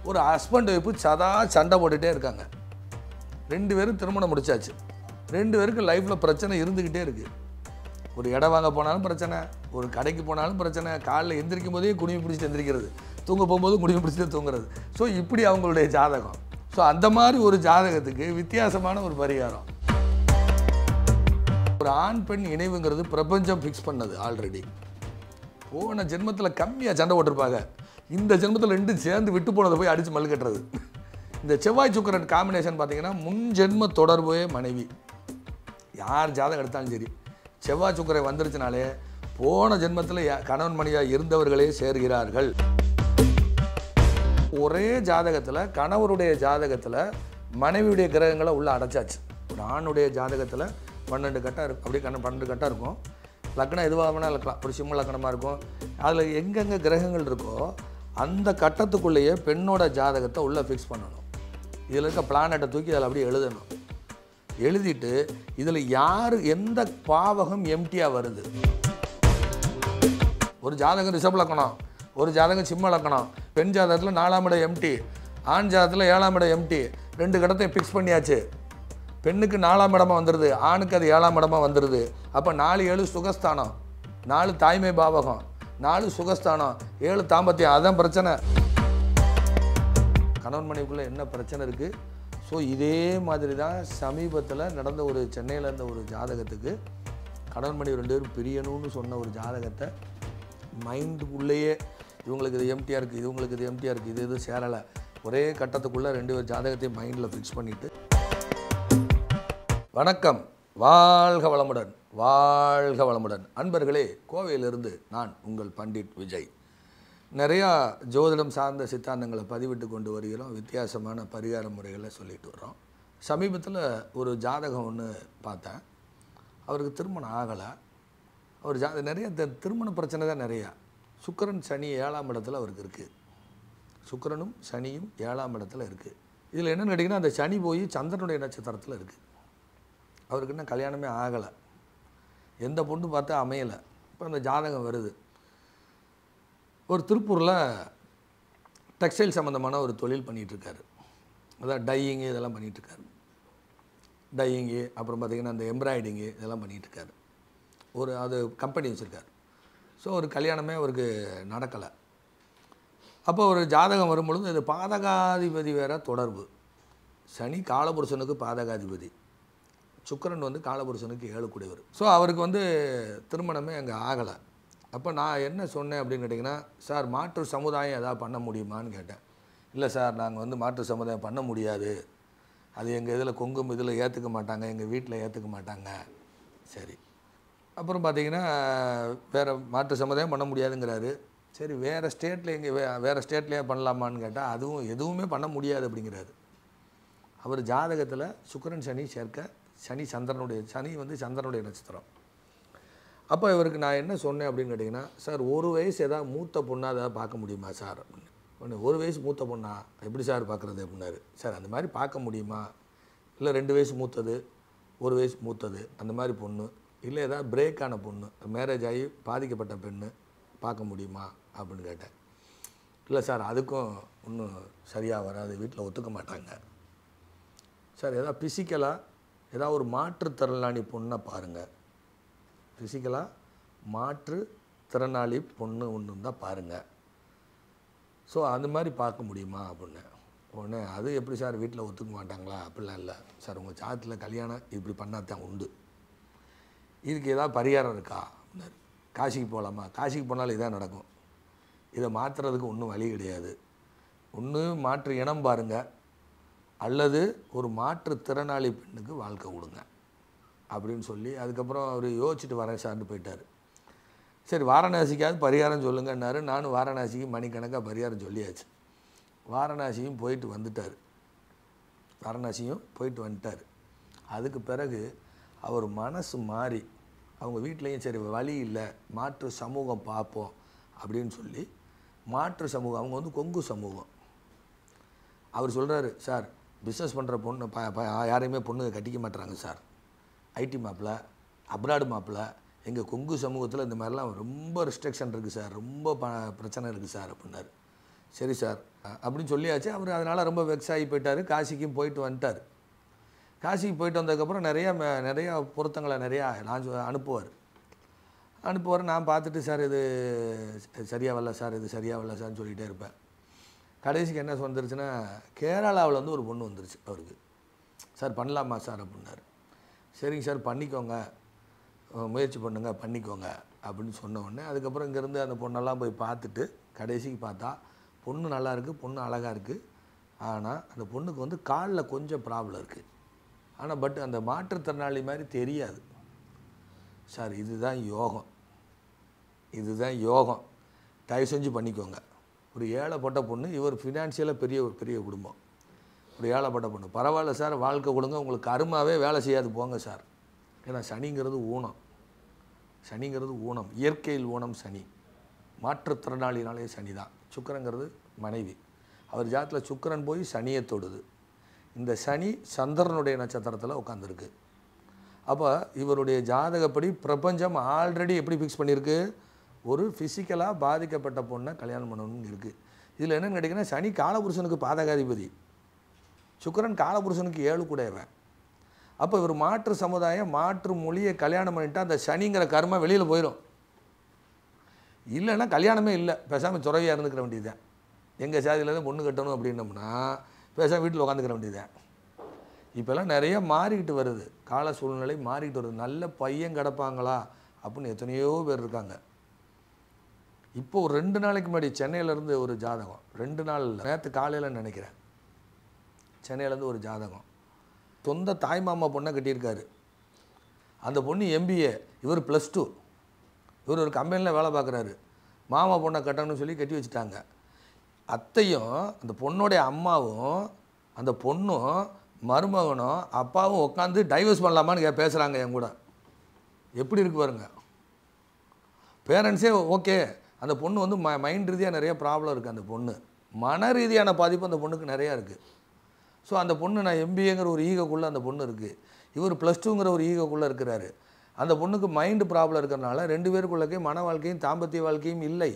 ஒரு husband wife சதா சண்டை போட்டுகிட்டே இருக்காங்க ரெண்டு பேரும் திருமணம் முடிச்சாச்சு ரெண்டு பேருக்கும் லைஃப்பில் பிரச்சனை இருந்துக்கிட்டே இருக்குது ஒரு இடம் வாங்க போனாலும் பிரச்சனை ஒரு கடைக்கு போனாலும் பிரச்சனை காலைல எந்திரிக்கும் போதே குடிமை பிடிச்சிட்டு எந்திரிக்கிறது தூங்க போகும்போது குடிமை பிடிச்சிட்டு தூங்குறது ஸோ இப்படி அவங்களுடைய ஜாதகம் ஸோ அந்த மாதிரி ஒரு ஜாதகத்துக்கு வித்தியாசமான ஒரு பரிகாரம் ஒரு ஆண் பெண் இணைவுங்கிறது பிரபஞ்சம் ஃபிக்ஸ் பண்ணது ஆல்ரெடி போன ஜென்மத்தில் கம்மியாக சண்டை போட்டிருப்பாங்க இந்த ஜென்மத்தில் ரெண்டு சேர்ந்து விட்டு போனதை போய் அடித்து மல்லு கட்டுறது இந்த செவ்வாய் சுக்கரன் காம்பினேஷன் பார்த்தீங்கன்னா முன் ஜென்ம தொடர்பே மனைவி யார் ஜாதகம் எடுத்தாலும் சரி செவ்வாய் சுக்கரை வந்துருச்சுனாலே போன ஜென்மத்தில் யா- கணவன் மனைவியாக இருந்தவர்களே சேர்கிறார்கள் ஒரே ஜாதகத்தில் கணவருடைய ஜாதகத்தில் மனைவியுடைய கிரகங்களை உள்ள அடைச்சாச்சு ஒரு ஆணுடைய ஜாதகத்தில் பன்னெண்டு கட்டம் இருக்கும் அப்படியே கண்ண பன்னெண்டு கட்டம் இருக்கும் லக்னம் எதுவாக வேணால் இருக்கலாம் ஒரு சிம்ம லக்னமாக இருக்கும் அதில் எங்கெங்கே கிரகங்கள் இருக்கோ அந்த கட்டத்துக்குள்ளேயே பெண்ணோட ஜாதகத்தை உள்ளே ஃபிக்ஸ் பண்ணணும் இதில் இருக்க பிளானட்டை தூக்கி அதில் அப்படியே எழுதணும் எழுதிட்டு இதில் யார் எந்த பாவகம் எம்டியாக வருது ஒரு ஜாதகம் ரிஷப் லக்கணம் ஒரு ஜாதகம் சிம்ம லக்கணம் பெண் ஜாதகத்தில் நாலாம் இடம் எம்டி ஆண் ஜாதகத்தில் ஏழாம் இடம் எம்டி ரெண்டு கடத்தையும் ஃபிக்ஸ் பண்ணியாச்சு பெண்ணுக்கு நாலாம் இடமா வந்துடுது ஆணுக்கு அது ஏழாம் இடமா வந்துடுது அப்போ நாலு ஏழு சுகஸ்தானம் நாலு தாய்மை பாவகம் நாலு சுகஸ்தானம் ஏழு தாம்பத்தியம் அதான் பிரச்சனை கணவன் மனைவிக்குள்ளே என்ன பிரச்சனை இருக்குது ஸோ இதே மாதிரி தான் சமீபத்தில் நடந்த ஒரு சென்னையில் இருந்த ஒரு ஜாதகத்துக்கு கணவன் மனைவி ரெண்டு பேரும் பிரியணும்னு சொன்ன ஒரு ஜாதகத்தை மைண்டுக்குள்ளேயே இவங்களுக்கு இது எம்டியாக இருக்குது இவங்களுக்கு இது எம்டியாக இருக்குது இது எதுவும் சேரலை ஒரே கட்டத்துக்குள்ளே ரெண்டு பேர் ஜாதகத்தையும் மைண்டில் ஃபிக்ஸ் பண்ணிவிட்டு வணக்கம் வாழ்க வளமுடன் வாழ்க வளமுடன் அன்பர்களே கோவையிலிருந்து நான் உங்கள் பண்டிட் விஜய் நிறையா ஜோதிடம் சார்ந்த சித்தாந்தங்களை பதிவிட்டு கொண்டு வருகிறோம் வித்தியாசமான பரிகார முறைகளை சொல்லிட்டு வரோம் சமீபத்தில் ஒரு ஜாதகம் ஒன்று பார்த்தேன் அவருக்கு திருமணம் ஆகலை அவர் ஜா நிறைய தி- திருமண பிரச்சனை தான் நிறையா சுக்கிரன் சனி ஏழாம் இடத்துல அவருக்கு இருக்குது சுக்கிரனும் சனியும் ஏழாம் இடத்துல இருக்குது இதில் என்னென்னு கேட்டிங்கன்னா அந்த சனி போய் சந்திரனுடைய நட்சத்திரத்தில் இருக்குது அவருக்கு இன்னும் கல்யாணமே ஆகலை எந்த பொண்ணு பார்த்தா அமையலை இப்போ அந்த ஜாதகம் வருது ஒரு திருப்பூரில் டெக்ஸ்டைல் சம்மந்தமான ஒரு தொழில் பண்ணிகிட்டு இருக்காரு அதான் டையிங்கு இதெல்லாம் பண்ணிகிட்டு இருக்காரு டையிங்கு அப்புறம் பார்த்திங்கன்னா அந்த எம்ப்ராய்டிங்கு இதெல்லாம் பண்ணிகிட்டு இருக்காரு ஒரு அது கம்பெனி வச்சுருக்காரு ஸோ ஒரு கல்யாணமே அவருக்கு நடக்கலை அப்போ ஒரு ஜாதகம் வரும்பொழுது இது பாதகாதிபதி வேற தொடர்பு சனி காலபுருஷனுக்கு பாதகாதிபதி சுக்கிரன் வந்து காலபுருஷனுக்கு ஏழு கூடியவர் ஸோ அவருக்கு வந்து திருமணமே அங்கே ஆகலை அப்போ நான் என்ன சொன்னேன் அப்படின்னு கேட்டிங்கன்னா சார் மாற்று சமுதாயம் எதாவது பண்ண முடியுமான்னு கேட்டேன் இல்லை சார் நாங்கள் வந்து மாற்று சமுதாயம் பண்ண முடியாது அது எங்கள் இதில் கொங்கும் இதில் ஏற்றுக்க மாட்டாங்க எங்கள் வீட்டில் ஏற்றுக்க மாட்டாங்க சரி அப்புறம் பார்த்தீங்கன்னா வேறு மாற்று சமுதாயம் பண்ண முடியாதுங்கிறாரு சரி வேறு ஸ்டேட்டில் எங்கே வே வேறு ஸ்டேட்லேயே பண்ணலாமான்னு கேட்டால் அதுவும் எதுவுமே பண்ண முடியாது அப்படிங்கிறாரு அவர் ஜாதகத்தில் சுக்கிரன் சனி சேர்க்க சனி சந்திரனுடைய சனி வந்து சந்திரனுடைய நட்சத்திரம் அப்போ இவருக்கு நான் என்ன சொன்னேன் அப்படின்னு கேட்டிங்கன்னா சார் ஒரு வயசு ஏதாவது மூத்த பொண்ணாக ஏதாவது பார்க்க முடியுமா சார் அப்படின்னு உடனே, ஒரு வயசு மூத்த பொண்ணா எப்படி சார் பார்க்குறது அப்படின்னாரு சார் அந்த மாதிரி பார்க்க முடியுமா இல்லை ரெண்டு வயசு மூத்தது ஒரு வயசு மூத்தது அந்த மாதிரி பொண்ணு இல்லை ஏதாவது பிரேக் ஆன பொண்ணு மேரேஜ் ஆகி பாதிக்கப்பட்ட பெண்ணு பார்க்க முடியுமா அப்படின்னு கேட்டேன் இல்லை சார் அதுக்கும் ஒன்றும் சரியாக வராது வீட்டில் ஒத்துக்க மாட்டாங்க சார் ஏதாவது ஃபிசிக்கலாக ஏதாவது ஒரு மாற்றுத்திறனாளி பொண்ணை பாருங்கள் ஃபிசிக்கலாக மாற்று திறனாளி பொண்ணு ஒன்று இருந்தால் பாருங்கள் ஸோ அந்த மாதிரி பார்க்க முடியுமா அப்படின்னு உடனே அது எப்படி சார் வீட்டில் ஒத்துக்க மாட்டாங்களா அப்படிலாம் இல்லை சார் உங்கள் சாத்தில் கல்யாணம் இப்படி பண்ணால் தான் உண்டு இதுக்கு ஏதாவது பரிகாரம் இருக்கா அப்படின்னாரு காசிக்கு போகலாமா காசிக்கு போனாலும் இதான் நடக்கும் இதை மாற்றுறதுக்கு ஒன்றும் வழி கிடையாது ஒன்று மாற்று இனம் பாருங்கள் அல்லது ஒரு மாற்று திறனாளி பெண்ணுக்கு வாழ்க்கை கொடுங்க அப்படின்னு சொல்லி அதுக்கப்புறம் அவர் யோசிச்சுட்டு வரேன் சார்னு போயிட்டார் சரி வாரணாசிக்காவது பரிகாரம் சொல்லுங்கன்னாரு நானும் வாரணாசிக்கு மணிக்கணக்காக பரிகாரம் சொல்லியாச்சு வாரணாசியும் போயிட்டு வந்துட்டார் வாரணாசியும் போயிட்டு வந்துட்டார் அதுக்கு பிறகு அவர் மனசு மாறி அவங்க வீட்லேயும் சரி வழி இல்லை மாற்று சமூகம் பார்ப்போம் அப்படின்னு சொல்லி மாற்று சமூகம் அவங்க வந்து கொங்கு சமூகம் அவர் சொல்கிறாரு சார் பிஸ்னஸ் பண்ணுற பொண்ணு ப ப- யாரையுமே பொண்ணு கட்டிக்க மாட்டுறாங்க சார் ஐடி மாப்பிள்ள அப்ராடு மாப்பிள்ள எங்கள் கொங்கு சமூகத்தில் இந்த மாதிரிலாம் ரொம்ப ரெஸ்ட்ரிக்ஷன் இருக்குது சார் ரொம்ப ப பிரச்சனை இருக்குது சார் அப்படின்னாரு சரி சார் அ- அப்படின்னு சொல்லியாச்சு அவர் அதனால் ரொம்ப வெக்ஸ் ஆகி போயிட்டார் காசிக்கும் போயிட்டு வந்துட்டார் காசிக்கு போயிட்டு வந்ததுக்கப்புறம் நிறையா ம- நிறையா பொருத்தங்களை நிறையா லான்ச் அனுப்புவார் அனுப்புவார் நான் பார்த்துட்டு சார் இது ச- சரியா வரல சார் இது சரியா வரல சார்னு சொல்லிகிட்டே இருப்பேன் கடைசிக்கு என்ன வந்துருச்சுன்னா கேரளாவில் வந்து ஒரு பொண்ணு வந்துருச்சு அவருக்கு சார் பண்ணலாமா சார் அப்படின்னாரு சரிங்க சார் பண்ணிக்கோங்க அஹ் முயற்சி பண்ணுங்க பண்ணிக்கோங்க அப்படின்னு சொன்ன உடனே அதுக்கப்புறம் இங்கேருந்து அந்த பொண்ணெல்லாம் போய் பார்த்துட்டு கடைசிக்கு பார்த்தா பொண்ணு நல்லா இருக்குது பொண்ணு அழகாக இருக்குது ஆனால் அந்த பொண்ணுக்கு வந்து காலில் கொஞ்சம் ப்ராப்ளம் இருக்குது ஆனால் பட் அந்த மாற்றுத்திறனாளி மாதிரி தெரியாது சார் இதுதான் யோகம் இதுதான் யோகம் தயவு செஞ்சு பண்ணிக்கோங்க ஒரு ஏழைப்பட்ட பொண்ணு இவர் ஃபினான்ஷியலாக பெரிய ஒரு பெரிய குடும்பம் ஒரு ஏழைப்பட்ட பொண்ணு பரவாயில்ல சார் வாழ்க்கை கொடுங்க உங்களுக்கு கருமாவே வேலை செய்யாது போங்க சார் ஏன்னா சனிங்கிறது ஊனம் சனிங்கிறது ஊனம் இயற்கையில் ஊனம் சனி மாற்றுத்திறனாளினாலே சனி தான் சுக்கிரங்கிறது மனைவி அவர் ஜாதத்தில் சுக்கிரன் போய் சனியை தொடுது இந்த சனி சந்திரனுடைய நட்சத்திரத்தில் உட்காந்துருக்கு அப்போ இவருடைய ஜாதகப்படி பிரபஞ்சம் ஆல்ரெடி எப்படி ஃபிக்ஸ் பண்ணியிருக்கு ஒரு ஃபிசிக்கலாக பாதிக்கப்பட்ட பொண்ணை கல்யாணம் பண்ணணும்னு இருக்குது இதில் என்னென்னு கேட்டிங்கன்னா சனி காலபுருஷனுக்கு பாதகாதிபதி சுக்கிரன் காலபுருஷனுக்கு ஏழு கூடையவன் அப்போ இவர் மாற்று சமுதாயம் மாற்று மொழியை கல்யாணம் பண்ணிட்டா அந்த சனிங்கிற கர்மா வெளியில் போயிடும் இல்லைன்னா கல்யாணமே இல்லை பேசாமல் துறவியாக இருந்துக்கிற வேண்டியதுதான் எங்கள் சாதியில் தான் பொண்ணு கட்டணும் அப்படின்னம்னா பேசாமல் வீட்டில் உட்காந்துக்கிற வேண்டியதுதான் இப்போல்லாம் நிறைய மாறிக்கிட்டு வருது கால சூழ்நிலை மாறிக்கிட்டு வருது நல்ல பையன் கிடப்பாங்களா அப்படின்னு எத்தனையோ பேர் இருக்காங்க இப்போ ஒரு ரெண்டு நாளைக்கு முன்னாடி சென்னையிலேருந்து ஒரு ஜாதகம் ரெண்டு நாள் நேற்று காலையில் நினைக்கிறேன் சென்னையிலேருந்து ஒரு ஜாதகம் சொந்த தாய் மாமா பொண்ணை கட்டியிருக்காரு அந்த பொண்ணு எம்பிஏ இவர் ப்ளஸ் டூ இவர் ஒரு கம்பெனியில் வேலை பார்க்குறாரு மாமா பொண்ணை கட்டணும்னு சொல்லி கட்டி வச்சுட்டாங்க அத்தையும் அந்த பொண்ணோடைய அம்மாவும் அந்த பொண்ணும் மருமகனும் அப்பாவும் உட்காந்து டைவர்ஸ் பண்ணலாமான்னு கே பேசுகிறாங்க என் கூட எப்படி இருக்கு பாருங்க பேரண்ட்ஸே ஓகே அந்த பொண்ணு வந்து ம மைண்ட் ரீதியாக நிறைய ப்ராப்ளம் இருக்குது அந்த பொண்ணு மன ரீதியான பாதிப்பு அந்த பொண்ணுக்கு நிறையா இருக்குது ஸோ அந்த பொண்ணு நான் எம்பிஏங்கிற ஒரு ஈகோக்குள்ளே அந்த பொண்ணு இருக்குது இவர் ப்ளஸ் டூங்கிற ஒரு ஈகோக்குள்ளே இருக்கிறாரு அந்த பொண்ணுக்கு மைண்டு ப்ராப்ளம் இருக்கிறனால ரெண்டு பேருக்குள்ளக்கே மன வாழ்க்கையும் தாம்பத்திய வாழ்க்கையும் இல்லை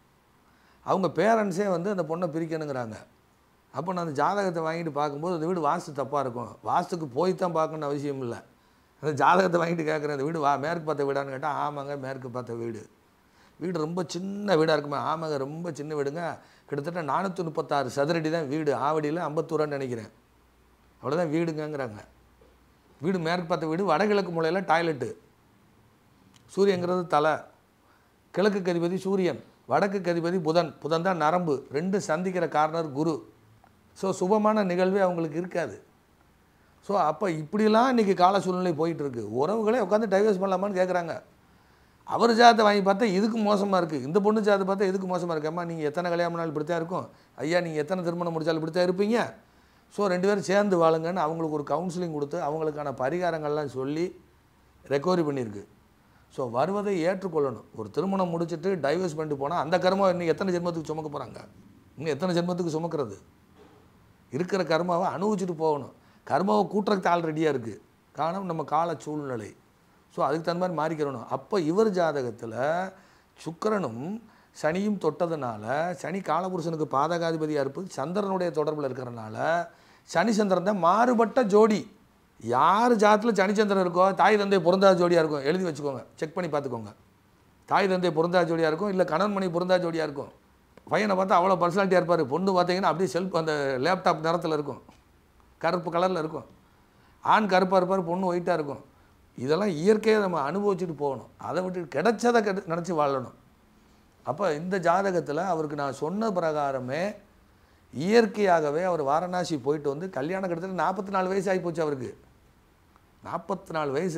அவங்க பேரண்ட்ஸே வந்து அந்த பொண்ணை பிரிக்கணுங்கிறாங்க அப்போ நான் அந்த ஜாதகத்தை வாங்கிட்டு பார்க்கும்போது அந்த வீடு வாஸ்து தப்பாக இருக்கும் வாஸ்துக்கு போய் தான் பார்க்கணும்னு அவசியம் இல்லை அந்த ஜாதகத்தை வாங்கிட்டு கேட்குறேன் அந்த வீடு வா மேற்கு பார்த்த வீடான்னு கேட்டால் ஆமாங்க மேற்கு பார்த்த வீடு வீடு ரொம்ப சின்ன வீடாக இருக்குமா ஆமாங்க ரொம்ப சின்ன வீடுங்க கிட்டத்தட்ட நானூற்றி முப்பத்தாறு சதுரடி தான் வீடு ஆவடியில் ஐம்பத்தூரான்னு நினைக்கிறேன் அவ்வளோதான் வீடுங்கங்கிறாங்க வீடு மேற்கு பார்த்த வீடு வடகிழக்கு மூலையில் டாய்லெட்டு சூரியங்கிறது தலை கிழக்கு அதிபதி சூரியன் வடக்கு அதிபதி புதன் புதன் தான் நரம்பு ரெண்டு சந்திக்கிற கார்னர் குரு ஸோ சுபமான நிகழ்வே அவங்களுக்கு இருக்காது ஸோ அப்போ இப்படிலாம் இன்றைக்கி கால சூழ்நிலை போயிட்டு இருக்கு உறவுகளே உட்காந்து டைவர்ஸ் பண்ணலாமான்னு கேட்குறாங்க அவர் ஜாதத்தை வாங்கி பார்த்தா இதுக்கு மோசமாக இருக்குது இந்த பொண்ணு ஜாதத்தை பார்த்தா இதுக்கு மோசமாக இருக்கு அம்மா நீங்கள் எத்தனை கல்யாணம் பண்ணாலும் இப்படி தான் இருக்கும் ஐயா நீங்கள் எத்தனை திருமணம் முடிச்சாலும் இப்படி தான் இருப்பீங்க ஸோ ரெண்டு பேரும் சேர்ந்து வாழுங்கன்னு அவங்களுக்கு ஒரு கவுன்சிலிங் கொடுத்து அவங்களுக்கான பரிகாரங்கள்லாம் சொல்லி ரெக்கவரி பண்ணியிருக்கு ஸோ வருவதை ஏற்றுக்கொள்ளணும் ஒரு திருமணம் முடிச்சுட்டு டைவர்ஸ் பண்ணிட்டு போனால் அந்த கர்மாவை இன்னும் எத்தனை ஜென்மத்துக்கு சுமக்க போகிறாங்க இன்னும் எத்தனை ஜென்மத்துக்கு சுமக்கிறது இருக்கிற கர்மாவை அனுபவிச்சுட்டு போகணும் கர்மாவை கூட்டுறதுக்கு ஆள் ரெடியாக இருக்குது காரணம் நம்ம கால சூழ்நிலை ஸோ அதுக்கு தகுந்த மாதிரி மாறிக்கிறணும் அப்போ இவர் ஜாதகத்தில் சுக்கிரனும் சனியும் தொட்டதுனால சனி காலபுருஷனுக்கு பாதகாதிபதியாக இருப்பது சந்திரனுடைய தொடர்பில் இருக்கிறனால சனி சந்திரன் தான் மாறுபட்ட ஜோடி யார் ஜாதத்தில் சனிச்சந்திரன் இருக்கோ தாய் தந்தை பொருந்தாத ஜோடியாக இருக்கும் எழுதி வச்சுக்கோங்க செக் பண்ணி பார்த்துக்கோங்க தாய் தந்தை பொருந்தாத ஜோடியாக இருக்கும் இல்லை கணவன் மணி பொருந்தாத ஜோடியாக இருக்கும் பையனை பார்த்தா அவ்வளோ பர்சனாலிட்டியாக இருப்பார் பொண்ணு பார்த்தீங்கன்னா அப்படியே செல்ஃப் அந்த லேப்டாப் நிறத்தில் இருக்கும் கருப்பு கலரில் இருக்கும் ஆண் கருப்பாக இருப்பார் பொண்ணு ஒயிட்டாக இருக்கும் இதெல்லாம் இயற்கையை நம்ம அனுபவிச்சுட்டு போகணும் அதை விட்டு கிடைச்சதை கெடு நினச்சி வாழணும் அப்போ இந்த ஜாதகத்தில் அவருக்கு நான் சொன்ன பிரகாரமே இயற்கையாகவே அவர் வாரணாசி போயிட்டு வந்து கல்யாணம் கிட்டத்தட்ட நாற்பத்தி நாலு வயசு ஆகிப்போச்சு அவருக்கு நாற்பத்தி நாலு வயசு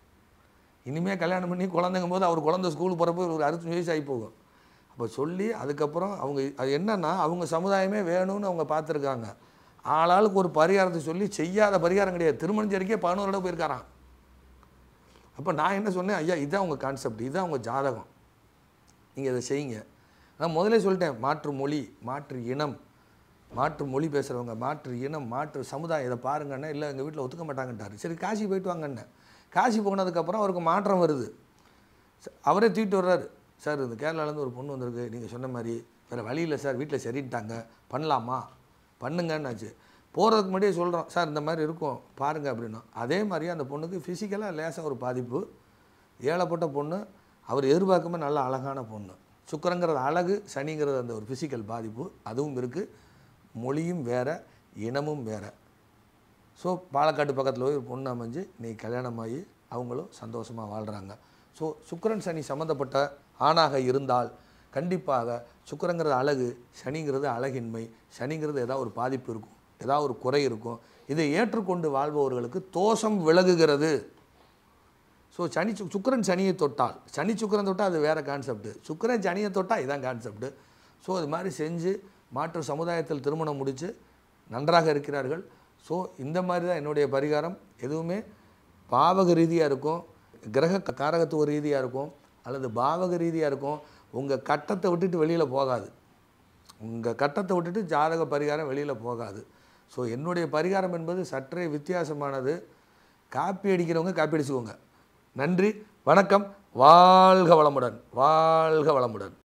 இனிமேல் கல்யாணம் பண்ணி குழந்தைங்கும் போது அவர் குழந்தை ஸ்கூல் போகிறப்போ ஒரு அறுபத்தஞ்சு வயசு ஆகி போகும் அப்போ சொல்லி அதுக்கப்புறம் அவங்க அது என்னன்னா அவங்க சமுதாயமே வேணும்னு அவங்க பார்த்துருக்காங்க ஆளாளுக்கு ஒரு பரிகாரத்தை சொல்லி செய்யாத பரிகாரம் கிடையாது திருமணஞ்சரிக்கே பதினோரு இடம் போயிருக்காராம் அப்போ நான் என்ன சொன்னேன் ஐயா இதான் உங்கள் கான்செப்ட் இதுதான் உங்கள் ஜாதகம் நீங்கள் இதை செய்யுங்க நான் முதல்ல சொல்லிட்டேன் மாற்று மொழி மாற்று இனம் மாற்று மொழி பேசுகிறவங்க மாற்று இனம் மாற்று சமுதாயம் இதை பாருங்கண்ணே இல்லை எங்கள் வீட்டில் ஒத்துக்க மாட்டாங்கன்ட்டாரு சரி காசி போயிட்டு வாங்கண்ணே காசி போனதுக்கப்புறம் அவருக்கு மாற்றம் வருது ச- அவரே தூக்கிட்டு வர்றாரு சார் இந்த கேரளாலேருந்து ஒரு பொண்ணு வந்திருக்கு நீங்கள் சொன்ன மாதிரி வேறு வழி இல்லை சார் வீட்டில் சரின்ட்டாங்க பண்ணலாமா பண்ணுங்கன்னாச்சு போகிறதுக்கு முன்னாடியே சொல்கிறோம் சார் இந்த மாதிரி இருக்கும் பாருங்கள் அப்படின்னா அதே மாதிரி அந்த பொண்ணுக்கு ஃபிசிக்கலாக லேசாக ஒரு பாதிப்பு ஏழப்பட்ட பொண்ணு அவர் எதிர்பார்க்காம நல்ல அழகான பொண்ணு சுக்கரங்கிறது அழகு சனிங்கிறது அந்த ஒரு ஃபிசிக்கல் பாதிப்பு அதுவும் இருக்குது மொழியும் வேற இனமும் வேற ஸோ பாலக்காட்டு பக்கத்தில் போய் ஒரு பொண்ணு அமைஞ்சு நீ கல்யாணமாகி அவங்களும் சந்தோஷமாக வாழ்கிறாங்க ஸோ சுக்கிரன் சனி சம்மந்தப்பட்ட ஆணாக இருந்தால் கண்டிப்பாக சுக்கிரங்கிறது அழகு சனிங்கிறது அழகின்மை சனிங்கிறது ஏதாவது ஒரு பாதிப்பு இருக்கும் ஏதாவது ஒரு குறை இருக்கும் இதை ஏற்றுக்கொண்டு வாழ்பவர்களுக்கு தோஷம் விலகுகிறது ஸோ சனி சு- சுக்கிரன் சனியை தொட்டால் சனி சுக்கிரன் தொட்டால் அது வேறு கான்செப்ட் சுக்கிரன் சனியை தொட்டால் இதான் கான்செப்ட் ஸோ இது மாதிரி செஞ்சு மாற்று சமுதாயத்தில் திருமணம் முடித்து நன்றாக இருக்கிறார்கள் ஸோ இந்த மாதிரி தான் என்னுடைய பரிகாரம் எதுவுமே பாவக ரீதியாக இருக்கும் கிரக க- காரகத்துவ ரீதியாக இருக்கும் அல்லது பாவக ரீதியாக இருக்கும் உங்கள் கட்டத்தை விட்டுட்டு வெளியில் போகாது உங்கள் கட்டத்தை விட்டுட்டு ஜாதக பரிகாரம் வெளியில் போகாது ஸோ என்னுடைய பரிகாரம் என்பது சற்றே வித்தியாசமானது காப்பி அடிக்கிறவங்க காப்பி அடிச்சுக்கோங்க நன்றி வணக்கம் வாழ்க வளமுடன் வாழ்க வளமுடன்